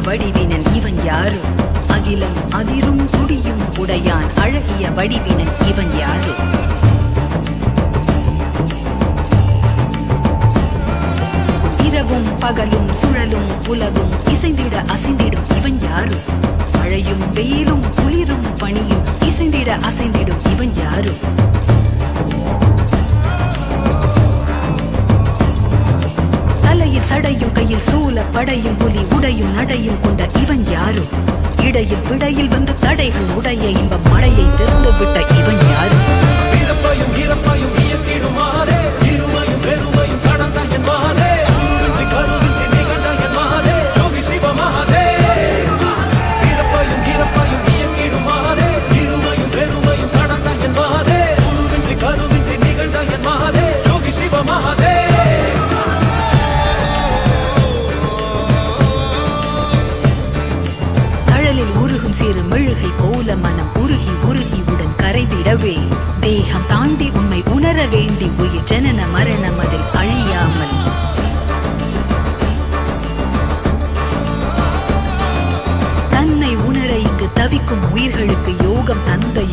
வடிவினன் இவன் யாரோ அகிலம் அதிரும் குடியும் உடையான் அழகிய வடிவினன் இவன் யாரோ இரவும் பகலும் சுழலும் உலகும் இசைந்திட அசைந்திடும் இவன் யாரோ மழையும் வெயிலும் குளிரும் பனியும் இசைந்திட அசைந்திடும் இவன் யாரோ தலையில் சடையும் கையில் சூல படையும் புலி உடையும் நடையும் கொண்ட இவன் யாரோ இடையில் விடையில் வந்து தடைகள் உடைய இன்பம் மழையை திறந்து விட்ட இவன் யாரோ பிறப்பையும் இறப்பையும் இயக்கிடுமாறே இருமையும் பெருமையும் கடந்த என் மாதே குருவின்றி கருவின்றி நிகழ்ந்த என் மாதே யோகி சிவ மகாதே பிறப்பையும் இறப்பையும் இயக்கிடுமாறே இருமையும் பெருமையும் கடந்த என் மாதே குருவின்றி கருவின்றி நிகழ்ந்த என் மாதே யோகி சிவ மகாதே தழலில் உருகும் சிறு மெழுகை போல மனம் உருகி உருகி உடன் கரைந்திடவே தேகம் தாண்டி உண்மை உணர வேண்டி உயிர் ஜனன மரணம் அதில் அழியாமல் தன்னை உணர இங்கு தவிக்கும் உயிர்களுக்கு யோகம் தந்த